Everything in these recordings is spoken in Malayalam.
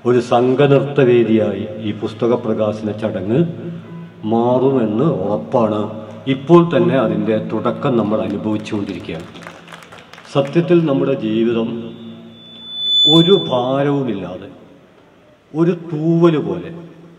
ഒരു സംഘനൃത്ത വേദിയായി ഈ പുസ്തക പ്രകാശന ചടങ്ങ് മാറുമെന്ന് ഉറപ്പാണ് ഇപ്പോൾ തന്നെ അതിൻ്റെ തുടക്കം നമ്മൾ അനുഭവിച്ചുകൊണ്ടിരിക്കുകയാണ് സത്യത്തിൽ നമ്മുടെ ജീവിതം ഒരു ഭാരവുമില്ലാതെ ഒരു തൂവല് പോലെ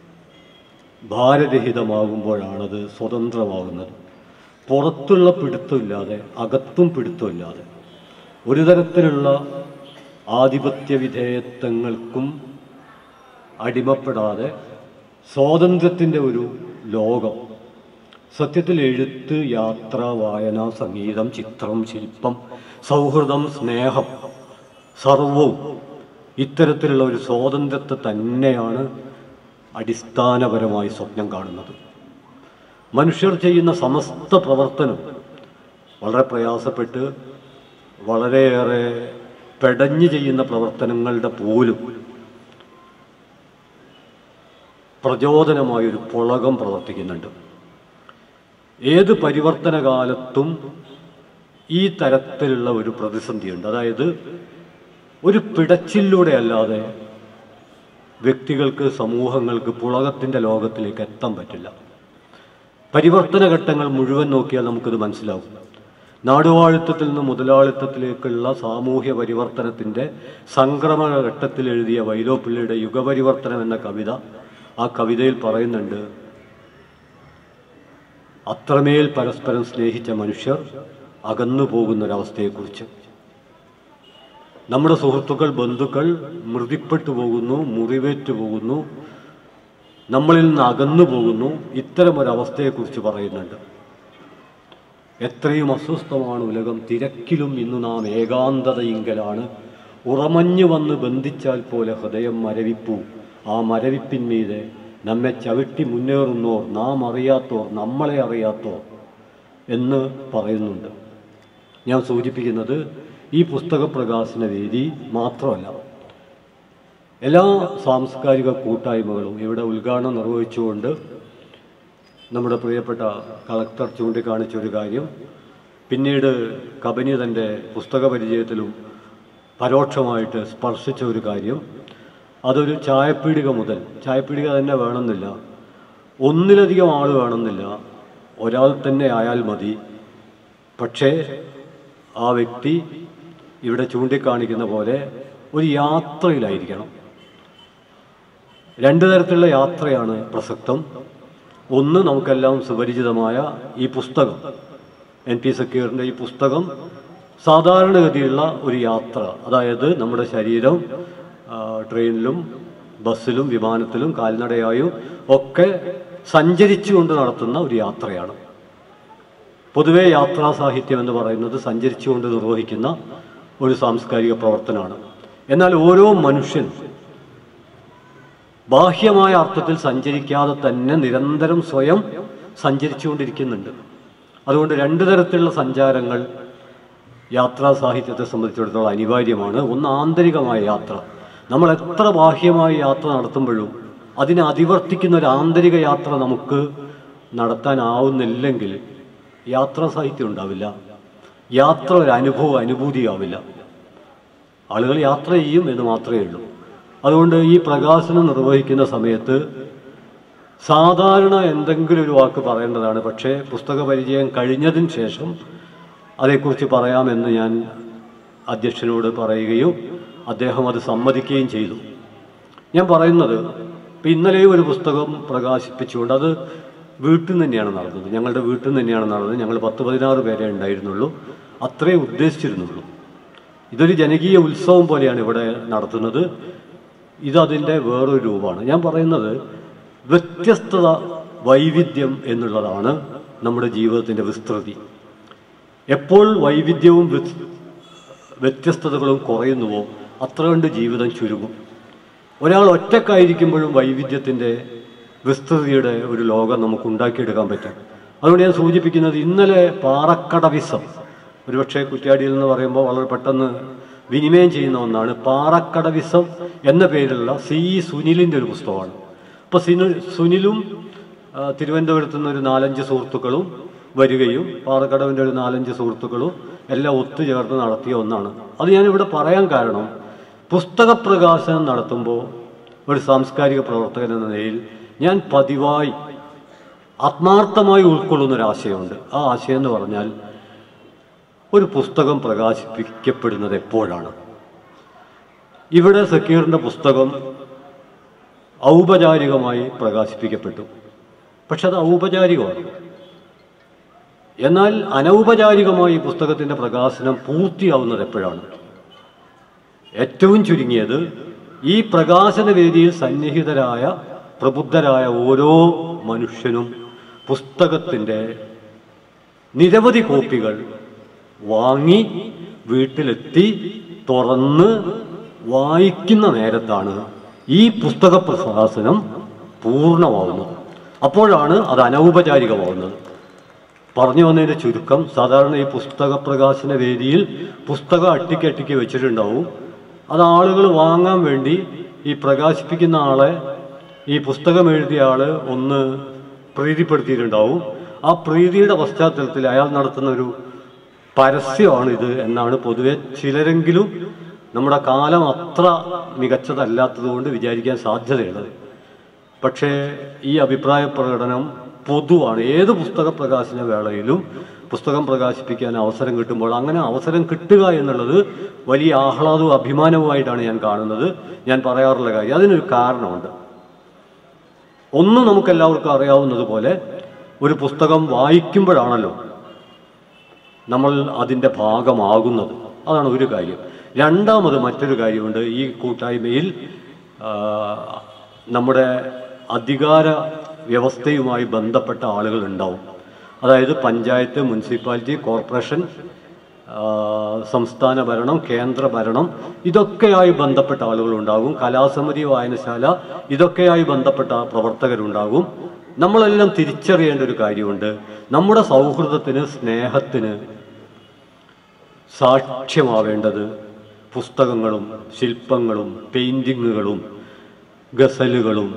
ഭാരരഹിതമാകുമ്പോഴാണത് സ്വതന്ത്രമാകുന്നത് പുറത്തുള്ള പിടുത്തമില്ലാതെ അകത്തും പിടുത്തമില്ലാതെ ഒരു തരത്തിലുള്ള ആധിപത്യ വിധേയത്വങ്ങൾക്കും അടിമപ്പെടാതെ സ്വാതന്ത്ര്യത്തിൻ്റെ ഒരു ലോകം സത്യത്തിൽ എഴുത്ത് യാത്ര വായന സംഗീതം ചിത്രം ശില്പം സൗഹൃദം സ്നേഹം സർവവും ഇത്തരത്തിലുള്ള ഒരു സ്വാതന്ത്ര്യത്തെ തന്നെയാണ് അടിസ്ഥാനപരമായി സ്വപ്നം കാണുന്നത് മനുഷ്യർ ചെയ്യുന്ന സമസ്ത പ്രവർത്തനം വളരെ പ്രയാസപ്പെട്ട് വളരെയേറെ പെടഞ്ഞു ചെയ്യുന്ന പ്രവർത്തനങ്ങളുടെ പോലും പ്രചോദനമായൊരു പുളകം പ്രവർത്തിക്കുന്നുണ്ട് ഏത് പരിവർത്തന കാലത്തും ഈ തരത്തിലുള്ള ഒരു പ്രതിസന്ധിയുണ്ട് അതായത് ഒരു പിടച്ചിലൂടെ അല്ലാതെ വ്യക്തികൾക്ക് സമൂഹങ്ങൾക്ക് പുളകത്തിൻ്റെ ലോകത്തിലേക്ക് എത്താൻ പറ്റില്ല പരിവർത്തന ഘട്ടങ്ങൾ മുഴുവൻ നോക്കിയാൽ നമുക്കിത് മനസ്സിലാവും നാടുവാഴിത്തത്തിൽ നിന്ന് മുതലാളിത്തത്തിലേക്കുള്ള സാമൂഹ്യ പരിവർത്തനത്തിൻ്റെ സംക്രമണ ഘട്ടത്തിൽ എഴുതിയ വൈലോപ്പിള്ളിയുടെ യുഗപരിവർത്തനം എന്ന കവിത ആ കവിതയിൽ പറയുന്നുണ്ട് അത്രമേൽ പരസ്പരം സ്നേഹിച്ച മനുഷ്യർ അകന്നു പോകുന്നൊരവസ്ഥയെക്കുറിച്ച് നമ്മുടെ സുഹൃത്തുക്കൾ ബന്ധുക്കൾ മൃതിപ്പെട്ടു പോകുന്നു മുറിവേറ്റു പോകുന്നു നമ്മളിൽ നിന്ന് അകന്നു പോകുന്നു ഇത്തരം ഒരവസ്ഥയെക്കുറിച്ച് പറയുന്നുണ്ട് എത്രയും അസ്വസ്ഥമാണ് ഉലകം തിരക്കിലും ഇന്ന് നാം ഏകാന്തതയിങ്കലാണ് ഉറമഞ്ഞു വന്ന് ബന്ധിച്ചാൽ പോലെ ഹൃദയം മരവിപ്പു ആ മരവിപ്പിന്മീതെ നമ്മെ ചവിട്ടി മുന്നേറുന്നോർ നാം അറിയാത്തോർ നമ്മളെ അറിയാത്തോർ എന്ന് പറയുന്നുണ്ട് ഞാൻ സൂചിപ്പിക്കുന്നത് ഈ പുസ്തക പ്രകാശന വേദി മാത്രമല്ല എല്ലാ സാംസ്കാരിക കൂട്ടായ്മകളും ഇവിടെ ഉദ്ഘാടനം നിർവഹിച്ചുകൊണ്ട് നമ്മുടെ പ്രിയപ്പെട്ട കളക്ടർ ചൂണ്ടിക്കാണിച്ച ഒരു കാര്യം പിന്നീട് കബനി തൻ്റെ പുസ്തക പരിചയത്തിലും പരോക്ഷമായിട്ട് സ്പർശിച്ച ഒരു കാര്യം അതൊരു ചായപ്പീടിക മുതൽ ചായപ്പീടിക തന്നെ വേണമെന്നില്ല ഒന്നിലധികം ആൾ വേണമെന്നില്ല ഒരാൾ തന്നെ ആയാൽ മതി പക്ഷേ ആ വ്യക്തി ഇവിടെ ചൂണ്ടിക്കാണിക്കുന്ന പോലെ ഒരു യാത്രയിലായിരിക്കണം രണ്ട് തരത്തിലുള്ള യാത്രയാണ് പ്രസക്തം ഒന്ന് നമുക്കെല്ലാം സുപരിചിതമായ ഈ പുസ്തകം എൻ പി സക്കീറിൻ്റെ ഈ പുസ്തകം സാധാരണഗതിയിലുള്ള ഒരു യാത്ര അതായത് നമ്മുടെ ശരീരം ആ, ട്രെയിനിലും ബസ്സിലും വിമാനത്തിലും കാൽനടയായും ഒക്കെ സഞ്ചരിച്ചുകൊണ്ട് നടത്തുന്ന ഒരു യാത്രയാണ് പൊതുവെ യാത്രാ സാഹിത്യം എന്ന് പറയുന്നത് സഞ്ചരിച്ചുകൊണ്ട് നിർവഹിക്കുന്ന ഒരു സാംസ്കാരിക പ്രവർത്തനമാണ് എന്നാൽ ഓരോ മനുഷ്യൻ ബാഹ്യമായ അർത്ഥത്തിൽ സഞ്ചരിക്കാതെ തന്നെ നിരന്തരം സ്വയം സഞ്ചരിച്ചുകൊണ്ടിരിക്കുന്നുണ്ട് അതുകൊണ്ട് രണ്ട് തരത്തിലുള്ള സഞ്ചാരങ്ങൾ യാത്രാ സാഹിത്യത്തെ സംബന്ധിച്ചിടത്തോളം അനിവാര്യമാണ് ഒന്ന് ആന്തരികമായ യാത്ര നമ്മൾ എത്ര ബാഹ്യമായ യാത്ര നടത്തുമ്പോഴും അതിനെ അതിവർത്തിക്കുന്ന ഒരു ആന്തരിക യാത്ര നമുക്ക് നടത്താനാവുന്നില്ലെങ്കിൽ യാത്രാ സാഹിത്യം ഉണ്ടാവില്ല യാത്ര ഒരു അനുഭവം അനുഭൂതിയാവില്ല ആളുകൾ യാത്ര ചെയ്യും എന്ന് മാത്രമേ ഉള്ളൂ അതുകൊണ്ട് ഈ പ്രകാശനം നിർവഹിക്കുന്ന സമയത്ത് സാധാരണ എന്തെങ്കിലും ഒരു വാക്ക് പറയേണ്ടതാണ് പക്ഷേ പുസ്തക പരിചയം കഴിഞ്ഞതിന് ശേഷം അതേക്കുറിച്ച് പറയാമെന്ന് ഞാൻ അധ്യക്ഷനോട് പറയുകയും അദ്ദേഹം അത് സമ്മതിക്കുകയും ചെയ്തു ഞാൻ പറയുന്നത് ഇപ്പം ഇന്നലെയും ഒരു പുസ്തകം പ്രകാശിപ്പിച്ചുകൊണ്ട് അത് വീട്ടിൽ നിന്ന് തന്നെയാണ് നടന്നത് ഞങ്ങളുടെ വീട്ടിൽ നിന്ന് തന്നെയാണ് നടന്നത് ഞങ്ങൾ പത്ത് പതിനാറ് പേരെ ഉണ്ടായിരുന്നുള്ളൂ അത്രേ ഉദ്ദേശിച്ചിരുന്നുള്ളൂ ഇതൊരു ജനകീയ ഉത്സവം പോലെയാണ് ഇവിടെ നടത്തുന്നത് ഇതതിൻ്റെ വേറൊരു രൂപമാണ് ഞാൻ പറയുന്നത് വ്യത്യസ്തത വൈവിധ്യം എന്നുള്ളതാണ് നമ്മുടെ ജീവിതത്തിൻ്റെ വിസ്തൃതി എപ്പോൾ വൈവിധ്യവും വ്യത്യ- വ്യത്യസ്തതകളും കുറയുന്നുവോ അത്ര കണ്ട് ജീവിതം ചുരുങ്ങും ഒരാൾ ഒറ്റക്കായിരിക്കുമ്പോഴും വൈവിധ്യത്തിൻ്റെ വിസ്തൃതിയുടെ ഒരു ലോകം നമുക്ക് ഉണ്ടാക്കിയെടുക്കാൻ പറ്റും അതുകൊണ്ട് ഞാൻ സൂചിപ്പിക്കുന്നത് ഇന്നലെ പാറക്കടവിസം ഒരുപക്ഷെ കുറ്റ്യാടിയിൽ എന്ന് പറയുമ്പോൾ വളരെ പെട്ടെന്ന് വിനിമയം ചെയ്യുന്ന ഒന്നാണ് പാറക്കടവിസം എന്ന പേരിലുള്ള സി ഇ സുനിലിൻ്റെ ഒരു പുസ്തകമാണ് അപ്പോൾ സിനു സുനിലും ആ, തിരുവനന്തപുരത്ത് നിന്ന് ഒരു നാലഞ്ച് സുഹൃത്തുക്കളും വരികയും പാറക്കടവിൻ്റെ ഒരു നാലഞ്ച് സുഹൃത്തുക്കളും എല്ലാം ഒത്തുചേർന്ന് നടത്തിയ ഒന്നാണ് അത് ഞാനിവിടെ പറയാൻ കാരണം പുസ്തക പ്രകാശനം നടത്തുമ്പോൾ ഒരു സാംസ്കാരിക പ്രവർത്തകൻ എന്ന നിലയിൽ ഞാൻ പതിവായി ആത്മാർത്ഥമായി ഉൾക്കൊള്ളുന്ന ഒരു ആശയമുണ്ട് ആ ആശയം എന്ന് പറഞ്ഞാൽ ഒരു പുസ്തകം പ്രകാശിപ്പിക്കപ്പെടുന്നത് എപ്പോഴാണ് ഇവിടെ സക്കീറിൻ്റെ പുസ്തകം ഔപചാരികമായി പ്രകാശിപ്പിക്കപ്പെട്ടു പക്ഷെ അത് ഔപചാരികമാണ് എന്നാൽ അനൗപചാരികമായി ഈ പുസ്തകത്തിൻ്റെ പ്രകാശനം പൂർത്തിയാവുന്നത് എപ്പോഴാണ് ഏറ്റവും ചുരുങ്ങിയത് ഈ പ്രകാശന വേദിയിൽ സന്നിഹിതരായ പ്രബുദ്ധരായ ഓരോ മനുഷ്യനും പുസ്തകത്തിൻ്റെ നിരവധി കോപ്പികൾ വാങ്ങി വീട്ടിലെത്തി തുറന്ന് വായിക്കുന്ന നേരത്താണ് ഈ പുസ്തക പ്രകാശനം പൂർണ്ണമാവുന്നത് അപ്പോഴാണ് അത് അനൗപചാരികമാവുന്നത് പറഞ്ഞു വന്നതിന്റെ ചുരുക്കം സാധാരണ ഈ പുസ്തക പ്രകാശന വേദിയിൽ പുസ്തകം അട്ടിക്ക് അട്ടിക്ക് വെച്ചിട്ടുണ്ടാവും അത് ആളുകൾ വാങ്ങാൻ വേണ്ടി ഈ പ്രകാശിപ്പിക്കുന്ന ആളെ ഈ പുസ്തകം എഴുതിയ ആള് ഒന്ന് പ്രീതിപ്പെടുത്തിയിട്ടുണ്ടാവും ആ പ്രീതിയുടെ പശ്ചാത്തലത്തിൽ അയാൾ നടത്തുന്ന ഒരു പരസ്യമാണ് ഇത് എന്നാണ് പൊതുവെ ചിലരെങ്കിലും നമ്മുടെ കാലം അത്ര മികച്ചതല്ലാത്തത് കൊണ്ട് വിചാരിക്കാൻ സാധ്യതയുള്ളത് പക്ഷേ ഈ അഭിപ്രായ പ്രകടനം പൊതുവാണ് ഏത് പുസ്തക പ്രകാശന വേളയിലും പുസ്തകം പ്രകാശിപ്പിക്കാൻ അവസരം കിട്ടുമ്പോൾ അങ്ങനെ അവസരം കിട്ടുക എന്നുള്ളത് വലിയ ആഹ്ലാദവും അഭിമാനവുമായിട്ടാണ് ഞാൻ കാണുന്നത് ഞാൻ പറയാറുള്ള കാര്യം അതിനൊരു കാരണമുണ്ട് ഒന്ന് നമുക്കെല്ലാവർക്കും അറിയാവുന്നത് പോലെ ഒരു പുസ്തകം വായിക്കുമ്പോഴാണല്ലോ നമ്മൾ അതിൻ്റെ ഭാഗമാകുന്നത് അതാണ് ഒരു കാര്യം രണ്ടാമത് മറ്റൊരു കാര്യമുണ്ട് ഈ കൂട്ടായ്മയിൽ ആ, നമ്മുടെ അധികാര വ്യവസ്ഥയുമായി ബന്ധപ്പെട്ട ആളുകൾ ഉണ്ടാവും അതായത് പഞ്ചായത്ത് മുനിസിപ്പാലിറ്റി കോർപ്പറേഷൻ ആ, സംസ്ഥാന ഭരണം കേന്ദ്ര ഭരണം ഇതൊക്കെയായി ബന്ധപ്പെട്ട ആളുകളുണ്ടാകും കലാസമിതി വായനശാല ഇതൊക്കെയായി ബന്ധപ്പെട്ട പ്രവർത്തകരുണ്ടാകും നമ്മളെല്ലാം തിരിച്ചറിയേണ്ട ഒരു കാര്യമുണ്ട് നമ്മുടെ സൗഹൃദത്തിന് സ്നേഹത്തിന് സാക്ഷ്യമാവേണ്ടത് പുസ്തകങ്ങളും ശില്പങ്ങളും പെയിൻറ്റിങ്ങുകളും ഗസലുകളും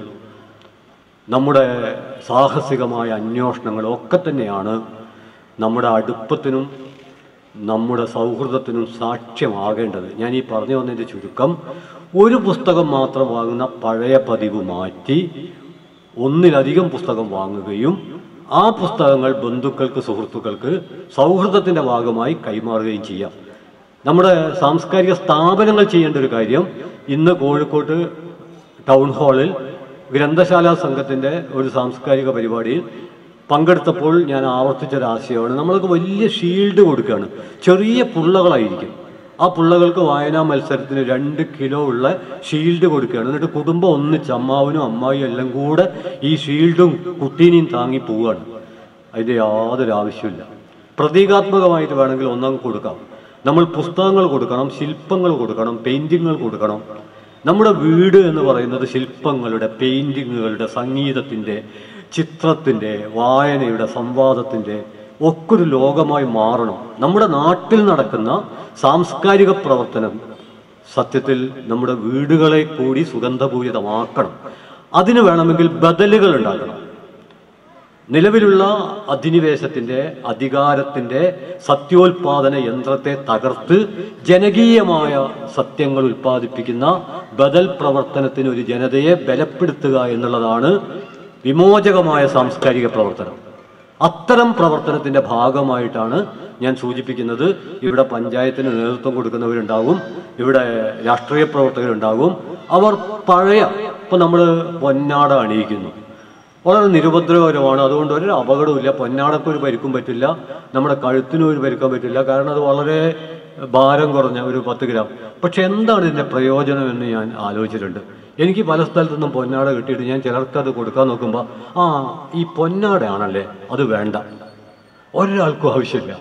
നമ്മുടെ സാഹസികമായ അന്വേഷണങ്ങളും ഒക്കെ തന്നെയാണ് നമ്മുടെ അടുപ്പത്തിനും നമ്മുടെ സൗഹൃദത്തിനും സാക്ഷ്യമാകേണ്ടത് ഞാൻ ഈ പറഞ്ഞു വന്നതിൻ്റെ ചുരുക്കം ഒരു പുസ്തകം മാത്രം വാങ്ങുന്ന പഴയ പതിവ് മാറ്റി ഒന്നിലധികം പുസ്തകം വാങ്ങുകയും ആ പുസ്തകങ്ങൾ ബന്ധുക്കൾക്ക് സുഹൃത്തുക്കൾക്ക് സൗഹൃദത്തിൻ്റെ ഭാഗമായി കൈമാറുകയും ചെയ്യാം നമ്മുടെ സാംസ്കാരിക സ്ഥാപനങ്ങൾ ചെയ്യേണ്ട ഒരു കാര്യം ഇന്ന് കോഴിക്കോട്ട് ടൗൺ ഹാളിൽ ഗ്രന്ഥശാല സംഘത്തിൻ്റെ ഒരു സാംസ്കാരിക പരിപാടിയിൽ പങ്കെടുത്തപ്പോൾ ഞാൻ ആവർത്തിച്ചൊരു ആശയമാണ് നമ്മൾക്ക് വലിയ ഷീൽഡ് കൊടുക്കുകയാണ് ചെറിയ പുള്ളകളായിരിക്കും ആ പുള്ളകൾക്ക് വായനാ മത്സരത്തിന് രണ്ട് കിലോ ഉള്ള ഷീൽഡ് കൊടുക്കുകയാണ് എന്നിട്ട് കുടുംബം ഒന്നിച്ച് അമ്മാവനും അമ്മായിയും എല്ലാം കൂടെ ഈ ഷീൽഡും കുട്ടീനെയും താങ്ങി പോവുകയാണ് അതിൻ്റെ യാതൊരു ആവശ്യമില്ല പ്രതീകാത്മകമായിട്ട് വേണമെങ്കിൽ ഒന്നങ്ങ് കൊടുക്കാം നമ്മൾ പുസ്തകങ്ങൾ കൊടുക്കണം ശില്പങ്ങൾ കൊടുക്കണം പെയിന്റിങ്ങുകൾ കൊടുക്കണം നമ്മുടെ വീട് എന്ന് പറയുന്നത് ശില്പങ്ങളുടെ പെയിന്റിങ്ങുകളുടെ സംഗീതത്തിൻ്റെ ചിത്രത്തിൻ്റെ വായനയുടെ സംവാദത്തിൻ്റെ ഒക്കെ ഒരു ലോകമായി മാറണം നമ്മുടെ നാട്ടിൽ നടക്കുന്ന സാംസ്കാരിക പ്രവർത്തനം സത്യത്തിൽ നമ്മുടെ വീടുകളെ കൂടി സുഗന്ധപൂരിതമാക്കണം അതിന് വേണമെങ്കിൽ ബദലുകൾ ഉണ്ടാക്കണം നിലവിലുള്ള അധിനിവേശത്തിന്റെ അധികാരത്തിന്റെ സത്യോൽപാദന യന്ത്രത്തെ തകർത്ത് ജനകീയമായ സത്യങ്ങൾ ഉൽപ്പാദിപ്പിക്കുന്ന ബദൽ പ്രവർത്തനത്തിന് ഒരു ജനതയെ ബലപ്പെടുത്തുക എന്നുള്ളതാണ് വിമോചകമായ സാംസ്കാരിക പ്രവർത്തനം അത്തരം പ്രവർത്തനത്തിന്റെ ഭാഗമായിട്ടാണ് ഞാൻ സൂചിപ്പിക്കുന്നത് ഇവിടെ പഞ്ചായത്തിന് നേതൃത്വം കൊടുക്കുന്നവരുണ്ടാകും ഇവിടെ രാഷ്ട്രീയ പ്രവർത്തകരുണ്ടാകും അവർ പഴയ ഇപ്പൊ നമ്മൾ പൊന്നാട അണിയിക്കുന്നു വളരെ നിരുപദ്രവകരമാണ് അതുകൊണ്ട് ഒരു അപകടമില്ല പൊന്നാടക്ക് ഒരു പരിക്കും പറ്റില്ല നമ്മുടെ കഴുത്തിനും ഒരു പരിക്കാൻ പറ്റില്ല കാരണം അത് വളരെ ഭാരം കുറഞ്ഞ ഒരു പത്ത് ഗ്രാം പക്ഷെ എന്താണ് ഇതിന്റെ പ്രയോജനം എന്ന് ഞാൻ ആലോചിച്ചിട്ടുണ്ട് എനിക്ക് പല സ്ഥലത്തുനിന്നും പൊന്നാട കിട്ടിയിട്ട് ഞാൻ ചിലർക്ക് അത് കൊടുക്കാൻ നോക്കുമ്പോൾ ആ ഈ പൊന്നാടയാണല്ലേ അത് വേണ്ട ഒരാൾക്കും ആവശ്യമില്ല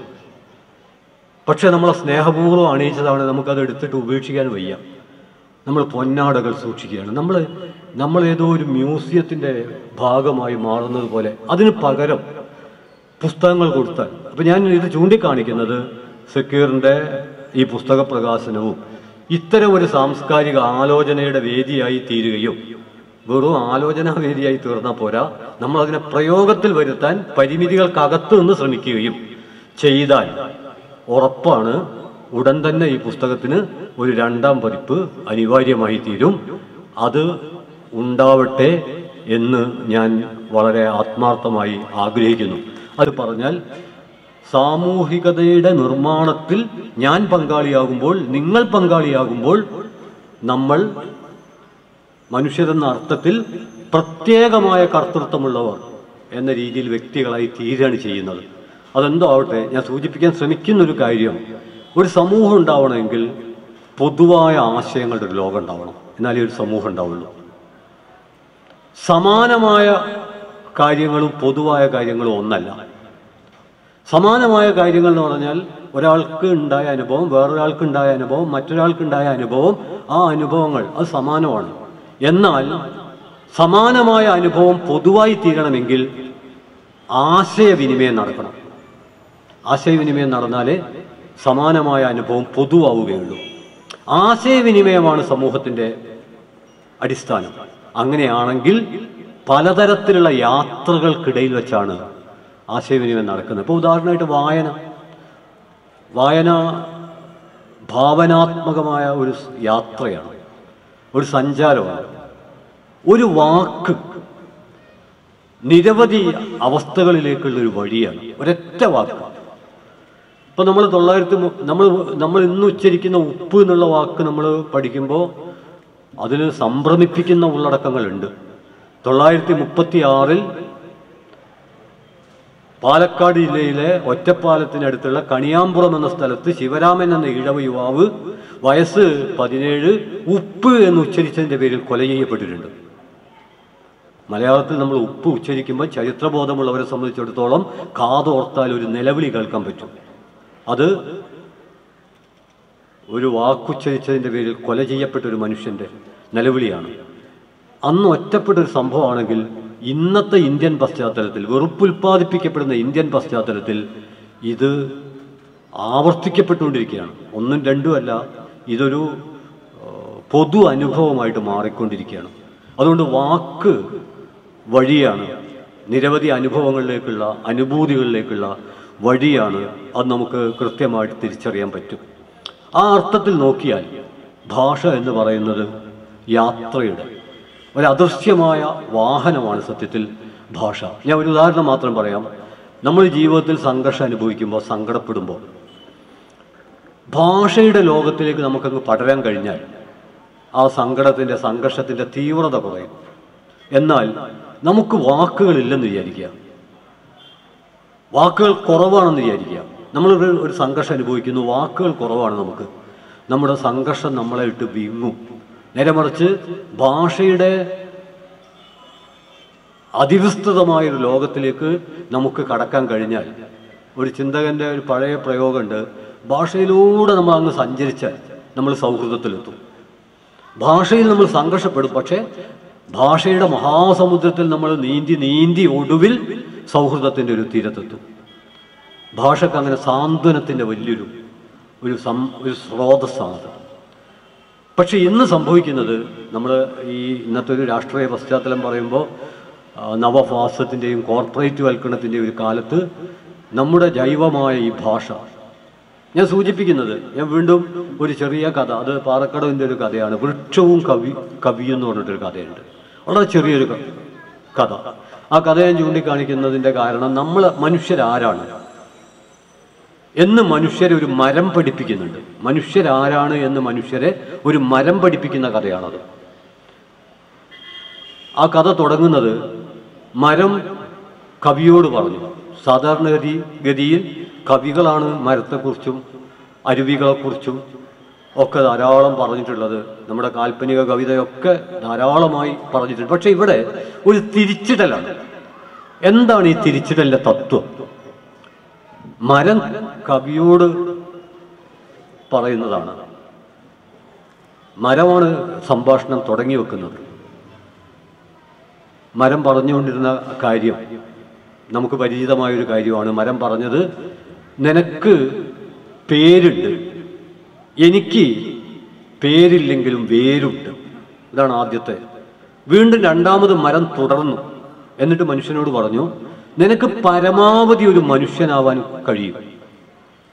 പക്ഷെ നമ്മളെ സ്നേഹപൂർവ്വം അണിയിച്ചതാണ് നമുക്കത് എടുത്തിട്ട് ഉപേക്ഷിക്കാൻ വയ്യ നമ്മൾ പൊന്നാടകൾ സൂക്ഷിക്കുകയാണ് നമ്മൾ നമ്മൾ ഏതോ ഒരു മ്യൂസിയത്തിന്റെ ഭാഗമായി മാറുന്നത് പോലെ അതിന് പകരം പുസ്തകങ്ങൾ കൊടുത്താൽ അപ്പൊ ഞാൻ ഇത് ചൂണ്ടിക്കാണിക്കുന്നത് സക്കീറിന്റെ ഈ പുസ്തക പ്രകാശനവും ഇത്തരം ഒരു സാംസ്കാരിക ആലോചനയുടെ വേദിയായി തീരുകയും വെറും ആലോചനാ വേദിയായി തീർന്നാൽ പോരാ നമ്മൾ അതിനെ പ്രയോഗത്തിൽ വരുത്താൻ പരിമിതികൾക്കകത്ത് നിന്ന് ശ്രമിക്കുകയും ചെയ്താൽ ഉറപ്പാണ് ഉടൻ തന്നെ ഈ പുസ്തകത്തിന് ഒരു രണ്ടാം പതിപ്പ് അനിവാര്യമായി തീരും അത് ഉണ്ടാവട്ടെ എന്ന് ഞാൻ വളരെ ആത്മാർത്ഥമായി ആഗ്രഹിക്കുന്നു അത് പറഞ്ഞാൽ സാമൂഹികതയുടെ നിർമ്മാണത്തിൽ ഞാൻ പങ്കാളിയാകുമ്പോൾ നിങ്ങൾ പങ്കാളിയാകുമ്പോൾ നമ്മൾ മനുഷ്യരെന്ന അർത്ഥത്തിൽ പ്രത്യേകമായ കർത്തൃത്വമുള്ളവർ എന്ന രീതിയിൽ വ്യക്തികളായി തീരുകയാണ് ചെയ്യുന്നത് അതെന്തോ ആവട്ടെ ഞാൻ സൂചിപ്പിക്കാൻ ശ്രമിക്കുന്ന ഒരു കാര്യം ഒരു സമൂഹം ഉണ്ടാവണമെങ്കിൽ പൊതുവായ ആശയങ്ങളുടെ ഒരു ലോകം ഉണ്ടാവണം എന്നാലേ ഒരു സമൂഹം ഉണ്ടാവുള്ളൂ സമാനമായ കാര്യങ്ങളും പൊതുവായ കാര്യങ്ങളും ഒന്നല്ല സമാനമായ കാര്യങ്ങൾ എന്ന് പറഞ്ഞാൽ ഒരാൾക്ക് ഉണ്ടായ അനുഭവം വേറൊരാൾക്ക് ഉണ്ടായ അനുഭവം മറ്റൊരാൾക്ക് ഉണ്ടായ അനുഭവം ആ അനുഭവങ്ങൾ അത് സമാനമാണ് എന്നാൽ സമാനമായ അനുഭവം പൊതുവായി തീരണമെങ്കിൽ ആശയവിനിമയം നടക്കണം ആശയവിനിമയം നടന്നാലേ സമാനമായ അനുഭവം പൊതുവാവുകയുള്ളൂ ആശയവിനിമയമാണ് സമൂഹത്തിന്റെ അടിസ്ഥാനം അങ്ങനെയാണെങ്കിൽ പലതരത്തിലുള്ള യാത്രകൾക്കിടയിൽ വെച്ചാണ് ആശയവിനിമയം നടക്കുന്നത് ഇപ്പോൾ ഉദാഹരണമായിട്ട് വായന വായന ഭാവനാത്മകമായ ഒരു യാത്രയാണ് ഒരു സഞ്ചാരമാണ് ഒരു വാക്ക് നിരവധി അവസ്ഥകളിലേക്കുള്ള ഒരു വഴിയാണ് ഒരൊറ്റ വാക്ക് ഇപ്പൊ നമ്മൾ തൊള്ളായിരത്തി മു- നമ്മൾ നമ്മൾ ഇന്ന് ഉച്ചരിക്കുന്ന ഉപ്പ് എന്നുള്ള വാക്ക് നമ്മൾ പഠിക്കുമ്പോൾ അതിന് സംഭ്രമിപ്പിക്കുന്ന ഉള്ളടക്കങ്ങളുണ്ട് തൊള്ളായിരത്തി മുപ്പത്തി ആറിൽ പാലക്കാട് ജില്ലയിലെ ഒറ്റപ്പാലത്തിനടുത്തുള്ള കണിയാമ്പുറം എന്ന സ്ഥലത്ത് ശിവരാമൻ എന്ന ഈഴവ യുവാവ് വയസ്സ് പതിനേഴ് ഉപ്പ് എന്ന് ഉച്ചരിച്ചതിന്റെ പേരിൽ കൊല ചെയ്യപ്പെട്ടിട്ടുണ്ട് മലയാളത്തിൽ നമ്മൾ ഉപ്പ് ഉച്ചരിക്കുമ്പോൾ ചരിത്രബോധമുള്ളവരെ സംബന്ധിച്ചിടത്തോളം കാതോർത്താൽ ഒരു നിലവിളി കേൾക്കാൻ പറ്റും അത് ഒരു വാക്കുച്ചരിച്ചതിന്റെ പേരിൽ കൊല ചെയ്യപ്പെട്ട ഒരു മനുഷ്യന്റെ നിലവിളിയാണ് അന്ന് ഒറ്റപ്പെട്ട ഒരു സംഭവമാണെങ്കിൽ ഇന്നത്തെ ഇന്ത്യൻ പശ്ചാത്തലത്തിൽ വെറുപ്പുൽപ്പാദിപ്പിക്കപ്പെടുന്ന ഇന്ത്യൻ പശ്ചാത്തലത്തിൽ ഇത് ആവർത്തിക്കപ്പെട്ടുകൊണ്ടിരിക്കുകയാണ് ഒന്നും രണ്ടും അല്ല ഇതൊരു ഏഹ്, പൊതു അനുഭവമായിട്ട് മാറിക്കൊണ്ടിരിക്കുകയാണ് അതുകൊണ്ട് വാക്ക് വഴിയാണ് നിരവധി അനുഭവങ്ങളിലേക്കുള്ള അനുഭൂതികളിലേക്കുള്ള വഴിയാണ് അത് നമുക്ക് കൃത്യമായിട്ട് തിരിച്ചറിയാൻ പറ്റും ആ അർത്ഥത്തിൽ നോക്കിയാൽ ഭാഷ എന്ന് പറയുന്നത് യാത്രയുടെ ഒരു അദൃശ്യമായ വാഹനമാണ് സത്യത്തിൽ ഭാഷ ഞാൻ ഒരു ഉദാഹരണം മാത്രം പറയാം നമ്മൾ ജീവിതത്തിൽ സംഘർഷം അനുഭവിക്കുമ്പോൾ സങ്കടപ്പെടുമ്പോൾ ഭാഷയുടെ ലോകത്തിലേക്ക് നമുക്കങ്ങ് പടരാൻ കഴിഞ്ഞാൽ ആ സങ്കടത്തിന്റെ സംഘർഷത്തിന്റെ തീവ്രത കുറയും എന്നാൽ നമുക്ക് വാക്കുകളില്ലെന്ന് വിചാരിക്കുക വാക്കുകൾ കുറവാണെന്ന് വിചാരിക്കുക നമ്മളൊരു ഒരു സംഘർഷം അനുഭവിക്കുന്നു വാക്കുകൾ കുറവാണ് നമുക്ക് നമ്മുടെ സംഘർഷം നമ്മളെ ഇട്ട് വിങ്ങും നേരെ മറിച്ച് ഭാഷയുടെ അതിവിസ്തൃതമായ ഒരു ലോകത്തിലേക്ക് നമുക്ക് കടക്കാൻ കഴിഞ്ഞാൽ ഒരു ചിന്തകന്റെ ഒരു പഴയ പ്രയോഗമുണ്ട് ഭാഷയിലൂടെ നമ്മൾ അങ്ങ് സഞ്ചരിച്ചാൽ നമ്മൾ സൗഹൃദത്തിലെത്തും ഭാഷയിൽ നമ്മൾ സംഘർഷപ്പെടും പക്ഷേ ഭാഷയുടെ മഹാസമുദ്രത്തിൽ നമ്മൾ നീന്തി നീന്തി ഒടുവിൽ സൗഹൃദത്തിന്റെ ഒരു തീരത്തെത്തും ഭാഷക്ക് അങ്ങനെ സാന്ത്വനത്തിന്റെ വലിയൊരു ഒരു സം ഒരു സ്രോതസ്സാണത് പക്ഷെ ഇന്ന് സംഭവിക്കുന്നത് നമ്മൾ ഈ ഇന്നത്തെ ഒരു രാഷ്ട്രീയ പശ്ചാത്തലം പറയുമ്പോൾ ആ, നവഭാസത്തിൻ്റെയും കോർപ്പറേറ്റ് വൽക്കരണത്തിൻ്റെയും ഒരു കാലത്ത് നമ്മുടെ ജൈവമായ ഈ ഭാഷ ഞാൻ സൂചിപ്പിക്കുന്നത് ഞാൻ വീണ്ടും ഒരു ചെറിയ കഥ അത് പാറക്കടവിൻ്റെ ഒരു കഥയാണ് വൃക്ഷവും കവി കവിയും എന്ന് പറഞ്ഞിട്ടൊരു കഥയുണ്ട് വളരെ ചെറിയൊരു ക- കഥ ആ കഥ ഞാൻ ചൂണ്ടിക്കാണിക്കുന്നതിൻ്റെ കാരണം നമ്മൾ മനുഷ്യരാരാണ് എന്ന് മനുഷ്യരെ ഒരു മരം പഠിപ്പിക്കുന്നുണ്ട് മനുഷ്യരാരാണ് എന്ന് മനുഷ്യരെ ഒരു മരം പഠിപ്പിക്കുന്ന കഥയാണത് ആ കഥ തുടങ്ങുന്നത് മരം കവിയോട് പറഞ്ഞു സാധാരണ ഗതി ഗതിയിൽ കവികളാണ് മരത്തെക്കുറിച്ചും അരുവികളെക്കുറിച്ചും ഒക്കെ ധാരാളം പറഞ്ഞിട്ടുള്ളത് നമ്മുടെ കാൽപ്പനിക കവിതയൊക്കെ ധാരാളമായി പറഞ്ഞിട്ടുണ്ട് പക്ഷെ ഇവിടെ ഒരു തിരിച്ചിടലാണ് എന്താണ് ഈ തിരിച്ചിടലിന്റെ തത്വം മരം കവിയോട് പറയുന്നതാണ് മരമാണ് സംഭാഷണം തുടങ്ങി വെക്കുന്നത് മരം പറഞ്ഞുകൊണ്ടിരുന്ന കാര്യം നമുക്ക് പരിചിതമായ ഒരു കാര്യമാണ് മരം പറഞ്ഞത് നിനക്ക് പേരുണ്ട് എനിക്ക് പേരില്ലെങ്കിലും വേരുണ്ട് ഇതാണ് ആദ്യത്തെ വീണ്ടും രണ്ടാമത് മരം തുടർന്നു എന്നിട്ട് മനുഷ്യനോട് പറഞ്ഞു നിനക്ക് പരമാവധി ഒരു മനുഷ്യനാവാൻ കഴിയും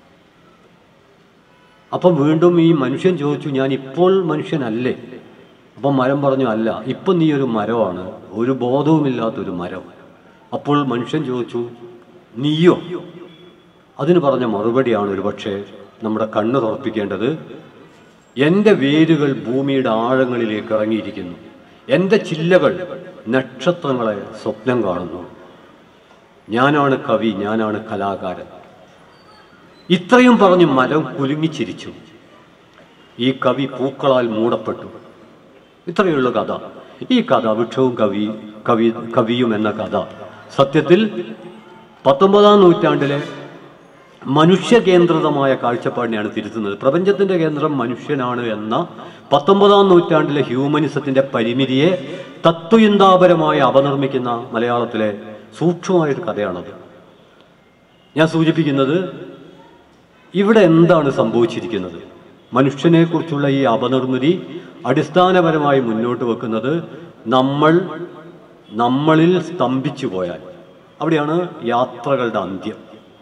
അപ്പം വീണ്ടും ഈ മനുഷ്യൻ ചോദിച്ചു ഞാൻ ഇപ്പോൾ മനുഷ്യനല്ലേ അപ്പം മരം പറഞ്ഞു അല്ല ഇപ്പം നീ ഒരു മരമാണ് ഒരു ബോധവുമില്ലാത്തൊരു മരം അപ്പോൾ മനുഷ്യൻ ചോദിച്ചു നീയോ അതിന് പറഞ്ഞ മറുപടിയാണ് ഒരുപക്ഷെ നമ്മുടെ കണ്ണ് തുറപ്പിക്കേണ്ടത് എൻ്റെ വേരുകൾ ഭൂമിയുടെ ആഴങ്ങളിലേക്ക് ഇറങ്ങിയിരിക്കുന്നു എൻ്റെ ചില്ലകൾ നക്ഷത്രങ്ങളെ സ്വപ്നം കാണുന്നു ഞാനാണ് കവി ഞാനാണ് കലാകാരൻ ഇത്രയും പറഞ്ഞ് മരം കുലുങ്ങിച്ചിരിച്ചു ഈ കവി പൂക്കളാൽ മൂടപ്പെട്ടു ഇത്രയുള്ള കഥ ഈ കഥ വൃക്ഷവും കവി കവി കവിയും എന്ന കഥ സത്യത്തിൽ പത്തൊമ്പതാം നൂറ്റാണ്ടിലെ മനുഷ്യകേന്ദ്രിതമായ കാഴ്ചപ്പാടിനെയാണ് തിരുത്തുന്നത് പ്രപഞ്ചത്തിന്റെ കേന്ദ്രം മനുഷ്യനാണ് എന്ന പത്തൊമ്പതാം നൂറ്റാണ്ടിലെ ഹ്യൂമനിസത്തിന്റെ പരിമിതിയെ തത്വചിന്താപരമായി അപനിർമ്മിക്കുന്ന മലയാളത്തിലെ സൂക്ഷ്മമായൊരു കഥയാണത് ഞാൻ സൂചിപ്പിക്കുന്നത് ഇവിടെ എന്താണ് സംഭവിച്ചിരിക്കുന്നത് മനുഷ്യനെക്കുറിച്ചുള്ള ഈ അപനിർമ്മിതി അടിസ്ഥാനപരമായി മുന്നോട്ട് വെക്കുന്നത് നമ്മൾ നമ്മളിൽ സ്തംഭിച്ചു പോയാൽ അവിടെയാണ് യാത്രകളുടെ അന്ത്യം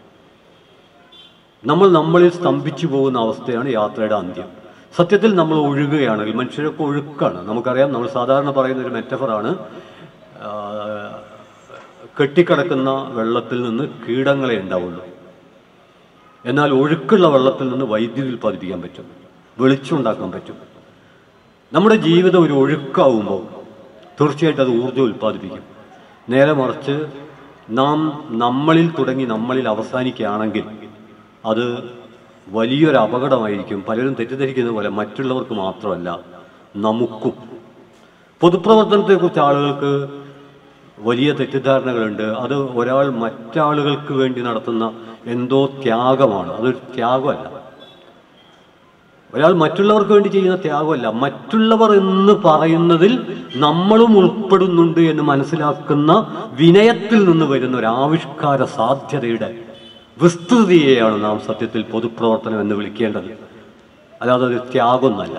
നമ്മൾ നമ്മളിൽ സ്തംഭിച്ചു പോകുന്ന അവസ്ഥയാണ് യാത്രയുടെ അന്ത്യം സത്യത്തിൽ നമ്മൾ ഒഴുകുകയാണെങ്കിൽ മനുഷ്യരൊക്കെ ഒഴുക്കാണ് നമുക്കറിയാം നമ്മൾ സാധാരണ പറയുന്ന ഒരു മെറ്റഫറാണ് ആ, കെട്ടിക്കിടക്കുന്ന വെള്ളത്തിൽ നിന്ന് കീടങ്ങളെ ഉണ്ടാവുള്ളൂ എന്നാൽ ഒഴുക്കുള്ള വെള്ളത്തിൽ നിന്ന് വൈദ്യുതി ഉൽപ്പാദിപ്പിക്കാൻ പറ്റും വെളിച്ചം ഉണ്ടാക്കാൻ പറ്റും നമ്മുടെ ജീവിതം ഒരു ഒഴുക്കാവുമ്പോൾ തീർച്ചയായിട്ടും അത് ഊർജ്ജം ഉൽപ്പാദിപ്പിക്കും നേരെ മറിച്ച് നാം നമ്മളിൽ തുടങ്ങി നമ്മളിൽ അവസാനിക്കുകയാണെങ്കിൽ അത് വലിയൊരു അപകടമായിരിക്കും പലരും തെറ്റിദ്ധരിക്കുന്ന പോലെ മറ്റുള്ളവർക്ക് മാത്രമല്ല നമുക്കും പൊതുപ്രവർത്തനത്തെക്കുറിച്ച് ആളുകൾക്ക് വലിയ തെറ്റിദ്ധാരണകളുണ്ട് അത് ഒരാൾ മറ്റാളുകൾക്ക് വേണ്ടി നടത്തുന്ന എന്തോ ത്യാഗമാണ് അതൊരു ത്യാഗമല്ല ഒരാൾ മറ്റുള്ളവർക്ക് വേണ്ടി ചെയ്യുന്ന ത്യാഗമല്ല മറ്റുള്ളവർ എന്ന് പറയുന്നതിൽ നമ്മളും ഉൾപ്പെടുന്നുണ്ട് എന്ന് മനസ്സിലാക്കുന്ന വിനയത്തിൽ നിന്ന് വരുന്ന ഒരു ആവിഷ്കാര സാധ്യതയുടെ വിസ്തൃതിയെയാണ് നാം സത്യത്തിൽ പൊതുപ്രവർത്തനം എന്ന് വിളിക്കേണ്ടത് അല്ലാതെ ഒരു ത്യാഗമൊന്നല്ല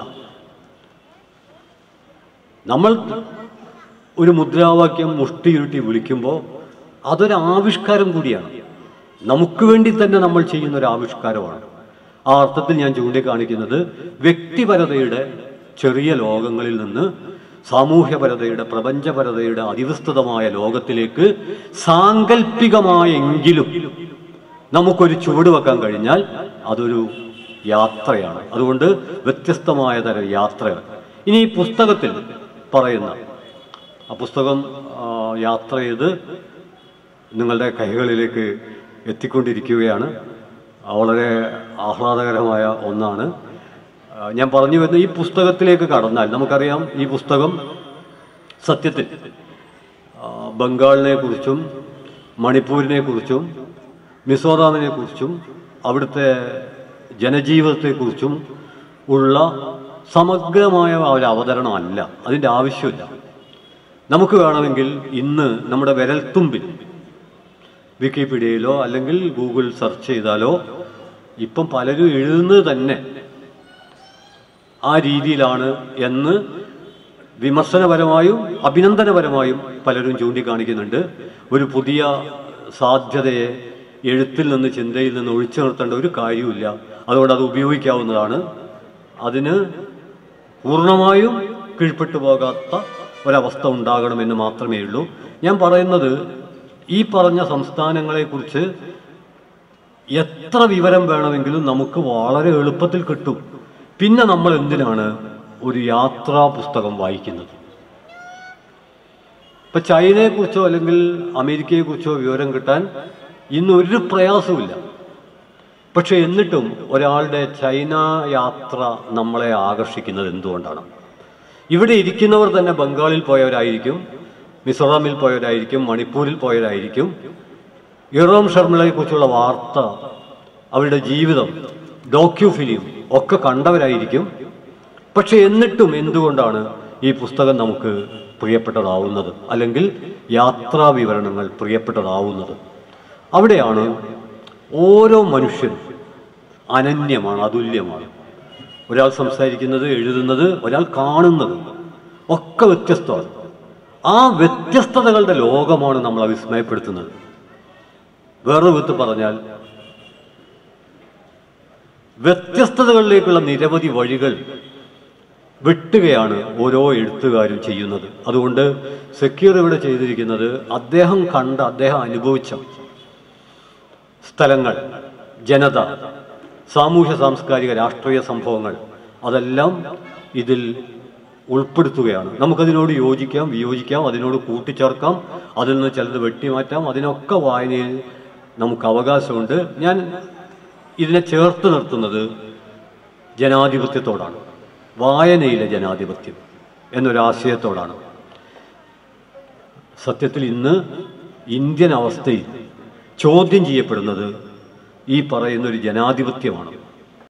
നമ്മൾ ഒരു മുദ്രാവാക്യം മുഷ്ടിയുരുട്ടി വിളിക്കുമ്പോൾ അതൊരു ആവിഷ്കാരം കൂടിയാണ് നമുക്ക് വേണ്ടി തന്നെ നമ്മൾ ചെയ്യുന്ന ഒരു ആവിഷ്കാരമാണ് ആ അർത്ഥത്തിൽ ഞാൻ ചൂണ്ടിക്കാണിക്കുന്നത് വ്യക്തിപരതയുടെ ചെറിയ ലോകങ്ങളിൽ നിന്ന് സാമൂഹ്യപരതയുടെ പ്രപഞ്ചപരതയുടെ അതിവിസ്തൃതമായ ലോകത്തിലേക്ക് സാങ്കല്പികമായെങ്കിലും നമുക്കൊരു ചുവട് വെക്കാൻ കഴിഞ്ഞാൽ അതൊരു യാത്രയാണ് അതുകൊണ്ട് വ്യത്യസ്തമായ തരം യാത്രകൾ ഇനി ഈ പുസ്തകത്തിൽ പറയുന്ന ആ പുസ്തകം ആ, യാത്ര ചെയ്ത് നിങ്ങളുടെ കൈകളിലേക്ക് എത്തിക്കൊണ്ടിരിക്കുകയാണ് ആ, വളരെ ആഹ്ലാദകരമായ ഒന്നാണ് ആ, ഞാൻ പറഞ്ഞു വരുന്ന ഈ പുസ്തകത്തിലേക്ക് കടന്നാൽ നമുക്കറിയാം ഈ പുസ്തകം സത്യത്തിൽ ആ, ബംഗാളിനെ കുറിച്ചും മണിപ്പൂരിനെ കുറിച്ചും മിസോറാമിനെ കുറിച്ചും അവിടുത്തെ ജനജീവിതത്തെക്കുറിച്ചും ഉള്ള സമഗ്രമായ ഒരു അവതരണമല്ല അതിൻ്റെ ആവശ്യമില്ല നമുക്ക് വേണമെങ്കിൽ ഇന്ന് നമ്മുടെ വിരൽത്തുമ്പിൽ വിക്കിപീഡിയയിലോ അല്ലെങ്കിൽ ഗൂഗിൾ സെർച്ച് ചെയ്താലോ ഇപ്പം പലരും എഴുതുന്നത് തന്നെ ആ രീതിയിലാണ് എന്ന് വിമർശനപരമായും അഭിനന്ദനപരമായും പലരും ചൂണ്ടിക്കാണിക്കുന്നുണ്ട് ഒരു പുതിയ സാധ്യതയെ എഴുത്തിൽ നിന്ന് ചിന്തയിൽ നിന്ന് ഒഴിച്ചു നിർത്തേണ്ട ഒരു കാര്യവുമില്ല അതുകൊണ്ട് അത് ഉപയോഗിക്കാവുന്നതാണ് അതിന് പൂർണ്ണമായും കീഴ്പ്പെട്ടു പോകാത്ത ഒരവസ്ഥ ഉണ്ടാകണമെന്ന് മാത്രമേ ഉള്ളൂ ഞാൻ പറയുന്നത് ഈ പറഞ്ഞ സംസ്ഥാനങ്ങളെക്കുറിച്ച് എത്ര വിവരം വേണമെങ്കിലും നമുക്ക് വളരെ എളുപ്പത്തിൽ കിട്ടും പിന്നെ നമ്മൾ എന്തിനാണ് ഒരു യാത്രാ പുസ്തകം വായിക്കുന്നത് ഇപ്പൊ ചൈനയെക്കുറിച്ചോ അല്ലെങ്കിൽ അമേരിക്കയെക്കുറിച്ചോ വിവരം കിട്ടാൻ ഇന്ന് ഒരു പ്രയാസവുമില്ല പക്ഷെ എന്നിട്ടും ഒരാളുടെ ചൈന യാത്ര നമ്മളെ ആകർഷിക്കുന്നത് എന്തുകൊണ്ടാണ് ഇവിടെ ഇരിക്കുന്നവർ തന്നെ ബംഗാളിൽ പോയവരായിരിക്കും മിസോറാമിൽ പോയവരായിരിക്കും മണിപ്പൂരിൽ പോയവരായിരിക്കും ഇറോം ഷർമിളയെ കുറിച്ചുള്ള വാർത്ത അവരുടെ ജീവിതം ഡോക്യു ഫിലിം ഒക്കെ കണ്ടവരായിരിക്കും പക്ഷെ എന്നിട്ടും എന്തുകൊണ്ടാണ് ഈ പുസ്തകം നമുക്ക് പ്രിയപ്പെട്ടതാവുന്നത് അല്ലെങ്കിൽ യാത്രാ വിവരണങ്ങൾ പ്രിയപ്പെട്ടതാവുന്നത് അവിടെയാണ് ഓരോ മനുഷ്യനും അനന്യമാണ് അതുല്യമാണ് ഒരാൾ സംസാരിക്കുന്നത് എഴുതുന്നത് ഒരാൾ കാണുന്നത് ഒക്കെ വ്യത്യസ്തമാണ് ആ വ്യത്യസ്തതകളുടെ ലോകമാണ് നമ്മളെ വിസ്മയപ്പെടുത്തുന്നത് വേറെ വിധത്ത് പറഞ്ഞാൽ വ്യത്യസ്തതകളിലേക്കുള്ള നിരവധി വഴികൾ വെട്ടുകയാണ് ഓരോ എഴുത്തുകാരും ചെയ്യുന്നത് അതുകൊണ്ട് സക്കീർ ഇവിടെ ചെയ്തിരിക്കുന്നത് അദ്ദേഹം കണ്ട അദ്ദേഹം അനുഭവിച്ച സ്ഥലങ്ങൾ ജനത സാമൂഹ്യ സാംസ്കാരിക രാഷ്ട്രീയ സംഭവങ്ങൾ അതെല്ലാം ഇതിൽ ഉൾപ്പെടുത്തുകയാണ് നമുക്കതിനോട് യോജിക്കാം വിയോജിക്കാം അതിനോട് കൂട്ടിച്ചേർക്കാം അതിൽ നിന്ന് ചിലത് വെട്ടിമാറ്റാം അതിനൊക്കെ വായനയിൽ നമുക്ക് അവകാശമുണ്ട് ഞാൻ ഇതിനെ ചേർത്ത് നിർത്തുന്നത് ജനാധിപത്യത്തോടാണ് വായനയിലെ ജനാധിപത്യം എന്നൊരാശയത്തോടാണ് സത്യത്തിൽ ഇന്ന് ഇന്ത്യൻ അവസ്ഥയിൽ ചോദ്യം ചെയ്യപ്പെടുന്നത് ഈ പറയുന്ന ഒരു ജനാധിപത്യമാണ്